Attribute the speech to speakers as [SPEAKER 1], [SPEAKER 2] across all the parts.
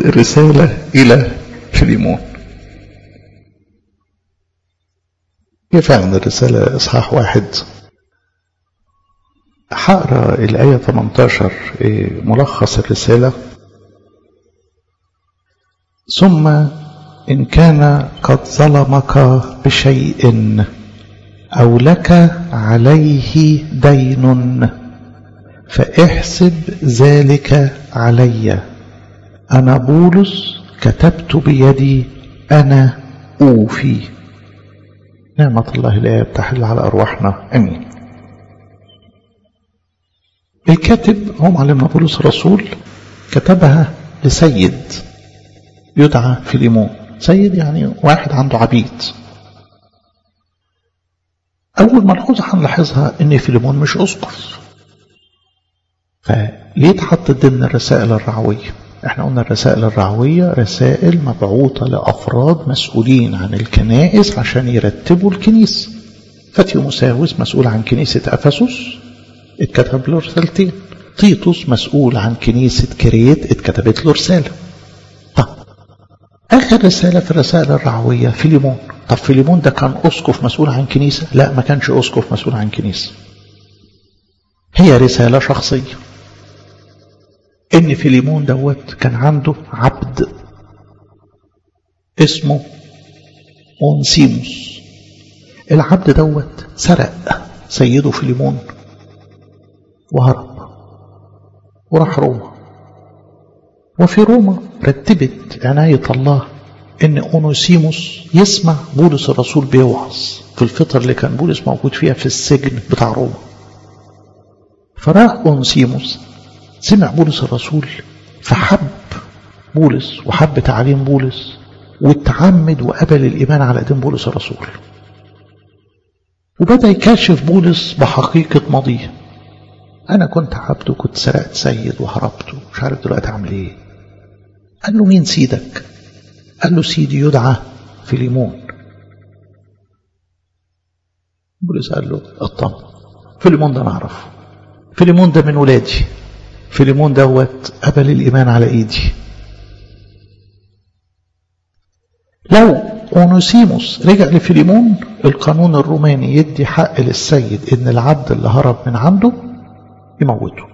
[SPEAKER 1] رسالة إلى فيليمون هي فعلا الرسالة إصحاح واحد هقرا الآية 18 ملخص الرسالة ثم إن كان قد ظلمك بشيء أو لك عليه دين فاحسب ذلك علي أنا بولس كتبت بيدي أنا أوفي نعمة الله الآية بتحل على أرواحنا أمين الكاتب هو معلمنا بولس الرسول كتبها لسيد يدعى فيليمون سيد يعني واحد عنده عبيد أول ملحوظة هنلاحظها إن فيليمون مش أسقف فليه اتحطت ضمن الرسائل الرعوية احنا قلنا الرسائل الرعوية رسائل مبعوثة لأفراد مسؤولين عن الكنائس عشان يرتبوا الكنيسة فتيوموساوس مسؤول عن كنيسة أفسس اتكتب له رسالتين تيتوس مسؤول عن كنيسة كريت اتكتبت له رسالة طب آخر رسالة في الرسائل الرعوية فيليمون طب فيليمون ده كان أسقف مسؤول عن كنيسة لا ما كانش أسقف مسؤول عن كنيسة هي رسالة شخصية إن فيليمون دوت كان عنده عبد اسمه أونسيموس العبد دوت سرق سيده فيليمون وهرب وراح روما وفي روما رتبت عناية الله ان اونوسيموس يسمع بولس الرسول بيوعظ في الفترة اللي كان بولس موجود فيها في السجن بتاع روما فراح اونسيموس سمع بولس الرسول فحب بولس وحب تعليم بولس واتعمد وقبل الإيمان على دين بولس الرسول وبدأ يكشف بولس بحقيقة ماضيه أنا كنت عبد وكنت سرقت سيد وهربت ومش عارف دلوقتي أعمل إيه قال له مين سيدك قال له سيدي يدعى فيليمون بولس قال له اطمن فيليمون ده نعرفه فيليمون ده من ولادي فيليمون دوت قبل الإيمان على إيدي لو أونوسيموس رجع لفيليمون القانون الروماني يدي حق للسيد إن العبد اللي هرب من عنده يموته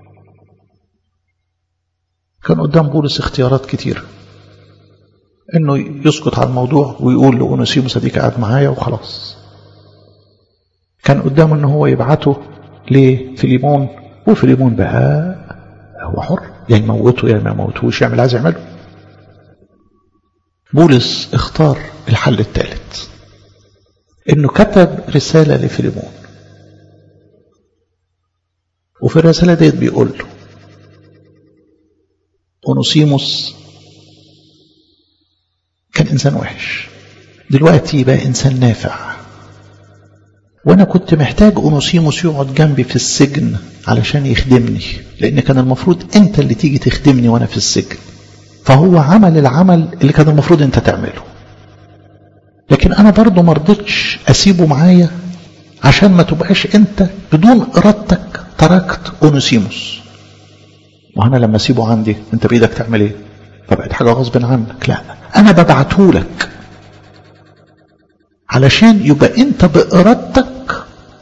[SPEAKER 1] كان قدام بولس اختيارات كتيرة انه يسكت على الموضوع ويقول لأونوسيموس اديك قاعد معايا وخلاص كان قدامه ان هو يبعته لفيليمون وفيليمون بقى هو حر يا يموته يا ما يموتوش يعمل عايز يعمله بولس اختار الحل الثالث انه كتب رسالة لفيليمون وفي الرسالة ديت بيقول له أونوسيموس كان إنسان وحش دلوقتي بقى إنسان نافع وأنا كنت محتاج أونوسيموس يقعد جنبي في السجن علشان يخدمني لأن كان المفروض أنت اللي تيجي تخدمني وأنا في السجن فهو عمل العمل اللي كان المفروض أنت تعمله لكن أنا برضه مرضتش أسيبه معايا عشان ما تبقاش أنت بدون إرادتك تركت أونوسيموس وأنا لما أسيبه عندي أنت بإيدك تعمل إيه فبقت حاجة غصب عنك لا أنا ببعته لك علشان يبقى أنت بإرادتك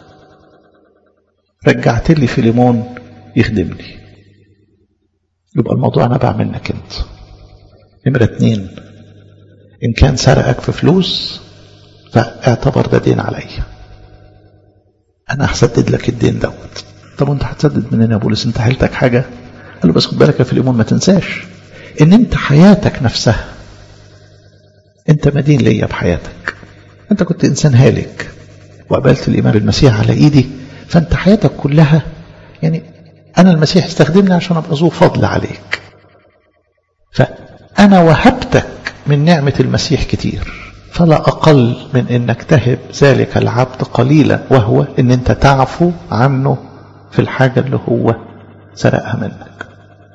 [SPEAKER 1] رجعت لي فيليمون يخدمني يبقى الموضوع أنا بعمل منك أنت نمرة اتنين إن كان سرقك في فلوس فاعتبر ده دين عليا أنا هسدد لك الدين دوت طب وانت هتسدد منين يا بولس انت حيلتك حاجة قال له بس خد بالك يا فيليمون ما تنساش ان انت حياتك نفسها انت مدين ليا بحياتك انت كنت انسان هالك وقبلت الايمان بالمسيح على ايدي فانت حياتك كلها يعني انا المسيح استخدمني عشان ابقى ذو فضل عليك فانا وهبتك من نعمة المسيح كتير فلا أقل من أنك تهب ذلك العبد قليلا وهو أن أنت تعفو عنه في الحاجة اللي هو سرقها منك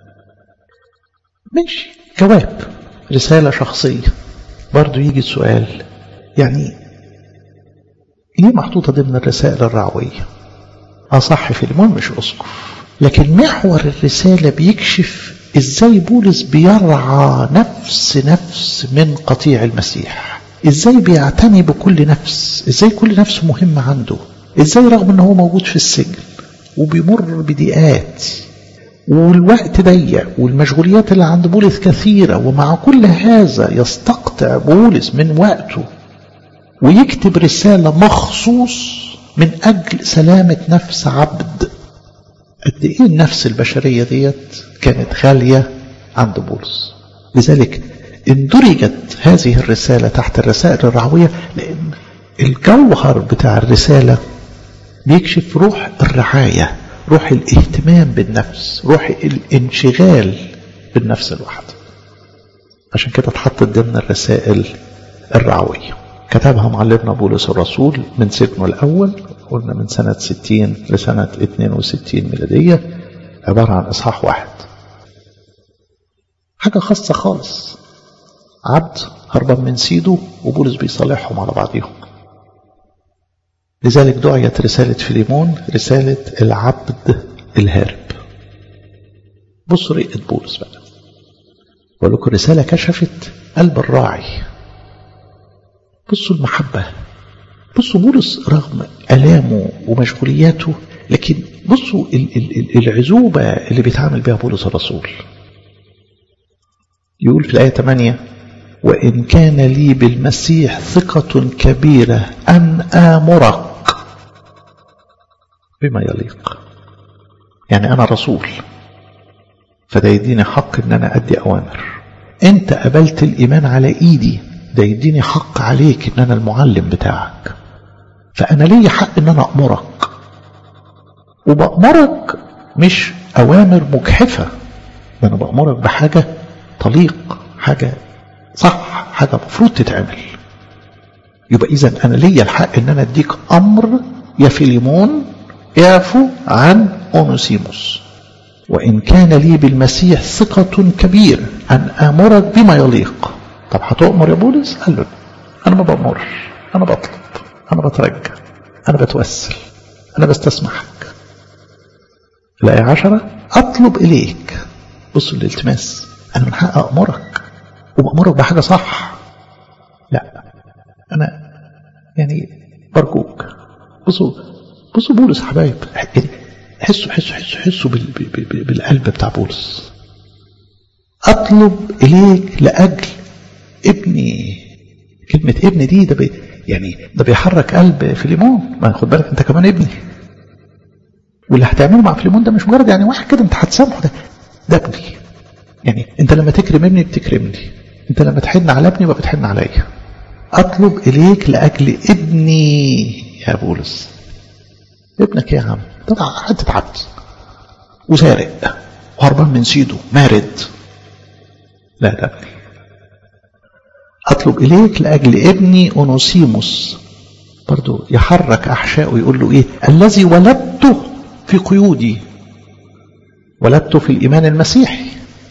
[SPEAKER 1] ماشي جواب رسالة شخصية برضو يجي السؤال يعني ليه محطوطة ضمن الرسائل الرعوية أصح في المهم مش أسقف لكن محور الرسالة بيكشف ازاي بولس بيرعى نفس نفس من قطيع المسيح ازاي بيعتني بكل نفس ازاي كل نفس مهم عنده ازاي رغم ان هو موجود في السجن وبيمر بضيقات والوقت ضيق والمشغوليات اللي عند بولس كثيرة ومع كل هذا يستقطع بولس من وقته ويكتب رسالة مخصوص من أجل سلامة نفس عبد قد إيه النفس البشرية ديت كانت غالية عند بولس لذلك اندرجت هذه الرسالة تحت الرسائل الرعوية لأن الجوهر بتاع الرسالة بيكشف روح الرعاية روح الاهتمام بالنفس روح الانشغال بالنفس الواحدة عشان كده اتحطت ضمن الرسائل الرعوية كتبها معلمنا بولس الرسول من سجنه الأول قلنا من سنة 60 لسنة 62 ميلادية عبارة عن إصحاح واحد حاجة خاصة خالص عبد هربان من سيده وبولس بيصالحهم على بعضهم لذلك دعيت رسالة فيليمون رسالة العبد الهارب بصوا رئة بولس بقى بقول لكم الرسالة كشفت قلب الراعي بصوا المحبة بصوا بولس رغم ألامه ومشغولياته لكن بصوا العزوبة اللي بيتعامل بها بولس الرسول يقول في الآية 8 وإن كان لي بالمسيح ثقة كبيرة أن آمرك بما يليق يعني أنا رسول فده يديني حق أن أنا أدي أوامر أنت قبلت الإيمان على إيدي ده يديني حق عليك أن أنا المعلم بتاعك فأنا لي حق أن أنا أمرك وبأمرك مش أوامر مجحفة ده أنا بأمرك بحاجة طليق حاجة صح حاجة مفروض تتعمل يبقى إذا أنا ليا الحق أن أنا أديك أمر يا فيليمون اعفو عن أونوسيموس وإن كان لي بالمسيح ثقة كبيرة أن آمرك بما يليق طب هتؤمر يا بولس قال له أنا ما بأمرش أنا بطلب أنا بترجى أنا بتوسل أنا بستسمحك الآية عشرة أطلب إليك بصوا الالتماس أنا من حق أأمرك وبأمرك بحاجة صح لا أنا يعني برجوك بصوا بصوا بولس حبايب يعني حسوا حسوا حسوا حسوا بال بالقلب بتاع بولس أطلب إليك لأجل ابني كلمة ابن دي ده بي يعني ده بيحرك قلب فيليمون ما خد بالك انت كمان ابني واللي هتعمله مع فيليمون ده مش مجرد يعني واحد كده انت هتسامحه ده ده ابني يعني انت لما تكرم ابني بتكرمني انت لما تحن على ابني يبقى بتحن عليا اطلب اليك لاجل ابني يا بولس ابنك يا عم طبعا حتة عبد وسارق وهربان من سيده مارد لا ده ابني أطلب إليك لأجل ابني أونوسيموس برضو يحرك أحشائه يقول له إيه الذي ولدته في قيودي ولدته في الإيمان المسيحي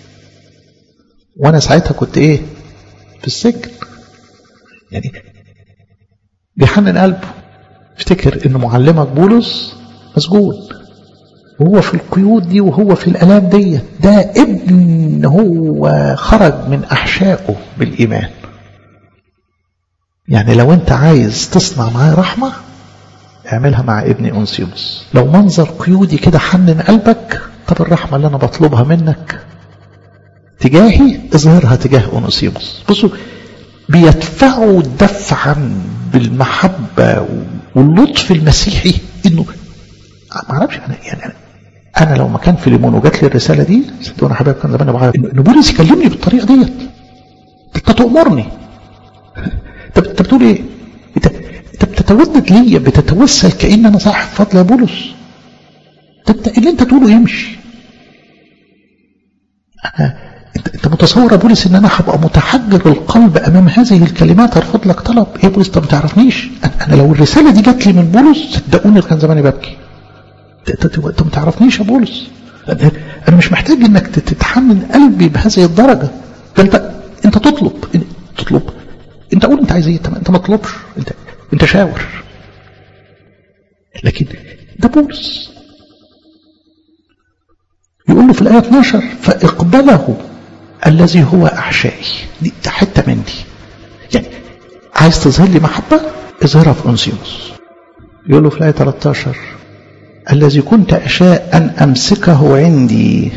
[SPEAKER 1] وأنا ساعتها كنت إيه في السجن يعني بيحنن قلبه افتكر ان معلمك بولس مسجون وهو في القيود دي وهو في الالام دي ده ابن هو خرج من احشائه بالايمان يعني لو انت عايز تصنع معاه رحمة اعملها مع ابن أنسيوس لو منظر قيودي كده حنن قلبك طب الرحمة اللي أنا بطلبها منك تجاهي اظهرها تجاه أنسيوس بصوا بيدفعوا دفعا بالمحبة واللطف المسيحي انه ما اعرفش انا يعني أنا, انا لو مكان فيليمون وجات لي الرساله دي صدقوني يا حبايب كان زمان بعيط ان بولس يكلمني بالطريقه ديت انت تؤمرني انت انت بتقول ايه؟ انت انت بتتودد ليا بتتوسل كان انا صاحب فضل يا بولس انت اللي انت تقوله يمشي انا انت, انت متصور يا بولس ان انا هبقى متحجر القلب امام هذه الكلمات ارفض لك طلب ايه بولس انت ما تعرفنيش انا لو الرساله دي جات لي من بولس صدقوني كان زماني ببكي انت ما تعرفنيش يا بولس انا مش محتاج انك تتحمل قلبي بهذه الدرجه فانت انت تطلب تطلب انت قول انت عايز ايه انت ما تطلبش انت انت شاور لكن ده بولس يقول له في الآية 12 فاقبله الذي هو أحشائي دي حتة من دي يعني عايز تظهر لي محبة اظهرها في أنسيموس يقول له في الآية 13 الذي كنت أشاء أن أمسكه عندي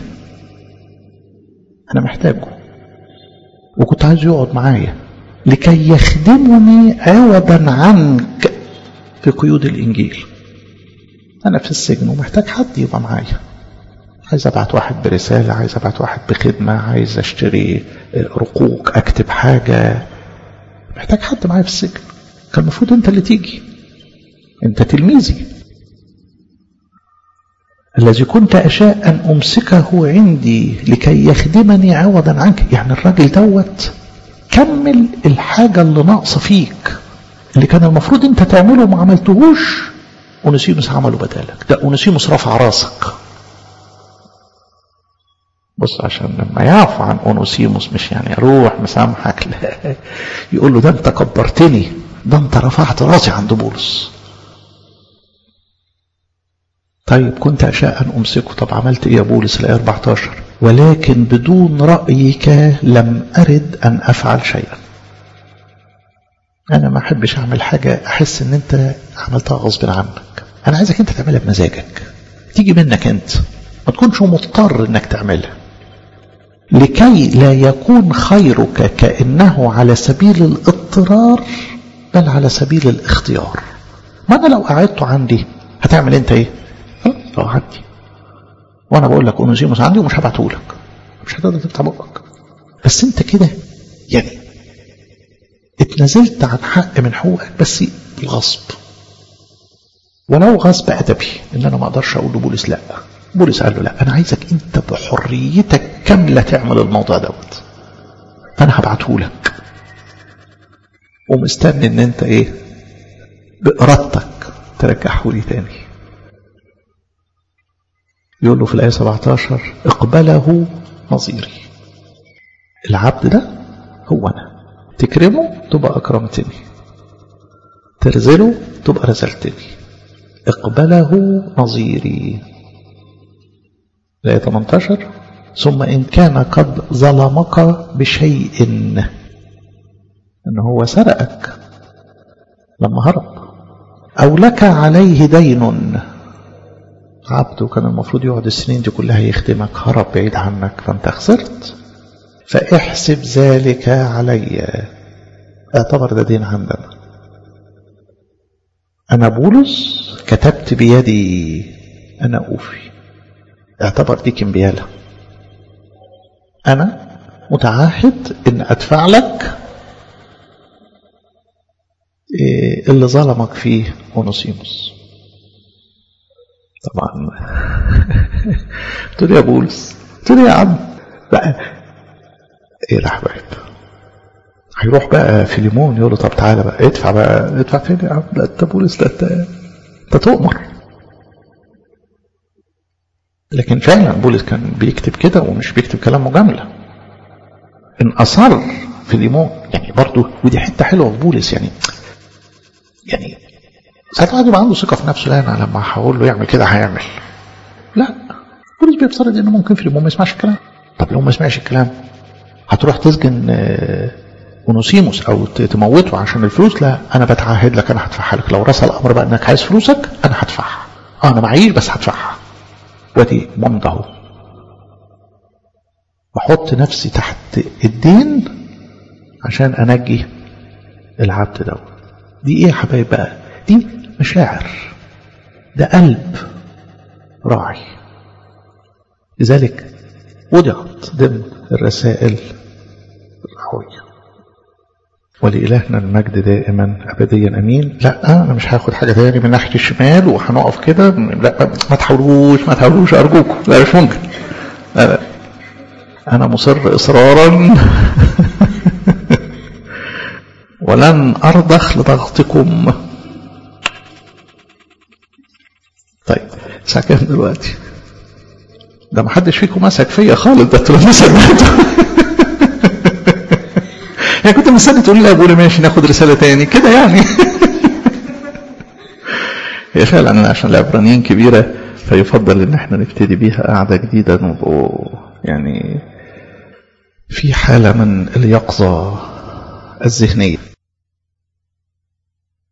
[SPEAKER 1] أنا محتاجه وكنت عايز يقعد معايا لكي يخدمني عوضا عنك في قيود الإنجيل أنا في السجن ومحتاج حد يبقى معايا عايز أبعت واحد برسالة عايز أبعت واحد بخدمة عايز أشتري رقوق أكتب حاجة محتاج حد معايا في السجن كان المفروض أنت اللي تيجي أنت تلميذي الذي كنت أشاء أن أمسكه عندي لكي يخدمني عوضا عنك يعني الراجل دوت كمل الحاجة اللي ناقصة فيك اللي كان المفروض انت تعمله وما عملتهوش اونسيموس عمله بدالك ده اونسيموس رفع راسك بص عشان لما يعفو عن اونسيموس مش يعني اروح مسامحك لا يقول له ده انت كبرتني ده انت رفعت راسي عند بولس طيب كنت أشاء أن أمسكه طب عملت إيه يا بولس الآية 14 ولكن بدون رأيك لم أرد أن أفعل شيئا أنا ما أحبش أعمل حاجة أحس إن أنت عملتها غصب عنك أنا عايزك أنت تعملها بمزاجك تيجي منك أنت ما تكونش مضطر إنك تعملها لكي لا يكون خيرك كأنه على سبيل الاضطرار بل على سبيل الاختيار ما أنا لو قعدته عندي هتعمل أنت إيه لو عندي وانا بقول لك اونوزيموس عندي ومش هبعته لك مش هتقدر تفتح بقك بس انت كده يعني اتنازلت عن حق من حقوقك بس بالغصب ولو غصب ادبي ان انا ما اقدرش اقول لبولس لا بولس قال له لا انا عايزك انت بحريتك كامله تعمل الموضوع دوت فانا هبعته لك ومستني ان انت ايه بارادتك ترجعه لي تاني يقول له في الآية 17 اقبله نظيري العبد ده هو أنا تكرمه تبقى أكرمتني ترزله تبقى رزلتني اقبله نظيري الآية 18 ثم إن كان قد ظلمك بشيء إن هو سرقك لما هرب أو لك عليه دين عبد وكان المفروض يقعد السنين دي كلها يخدمك هرب بعيد عنك فانت خسرت فاحسب ذلك علي اعتبر ده دين عندنا أنا بولس كتبت بيدي أنا أوفي اعتبر دي كمبيالة أنا متعهد إن أدفع لك اللي ظلمك فيه أونوسيموس طبعا قلت له يا بولس قلت له يا عم بقى ايه يا حبايب هيروح بقى فيليمون يقول له طب تعالى بقى ادفع بقى ادفع فين يا عم ده انت بولس ده انت انت تؤمر لكن فعلا بولس كان بيكتب كده ومش بيكتب كلام مجامله ان اصر فيليمون يعني برضه ودي حته حلوه في بولس يعني يعني ساعات واحد يبقى عنده ثقه في نفسه لا انا لما هقول له يعمل كده هيعمل لا بولس بيفترض انه ممكن فيليمون ما يسمعش الكلام طب لو ما سمعش الكلام هتروح تسجن اونوسيموس او تموته عشان الفلوس لا انا بتعهد لك انا هدفعها لك لو رسل الامر بقى انك عايز فلوسك انا هدفعها اه انا معيش بس هدفعها ودي ممضى بحط نفسي تحت الدين عشان انجي العبد دوت دي ايه يا حبايب بقى دي مشاعر ده قلب راعي لذلك وضعت ضمن الرسائل الرحوية ولإلهنا المجد دائما أبديا أمين لا أنا مش هاخد حاجة تاني من ناحية الشمال وهنقف كده لا ما تحاولوش ما تحاولوش أرجوكم لا مش ممكن لا لا أنا مصر إصرارا ولن أرضخ لضغطكم طيب الساعة كام دلوقتي؟ ده ما حدش فيكم مسك فيا خالص ده انتوا لما سمعتوا يعني كنت مستني تقول لي يا ابونا ماشي ناخد رساله تاني كده يعني هي فعلا انا عشان العبرانيين كبيره فيفضل ان احنا نبتدي بيها قعدة جديدة نبقوا يعني في حالة من اليقظة الذهنية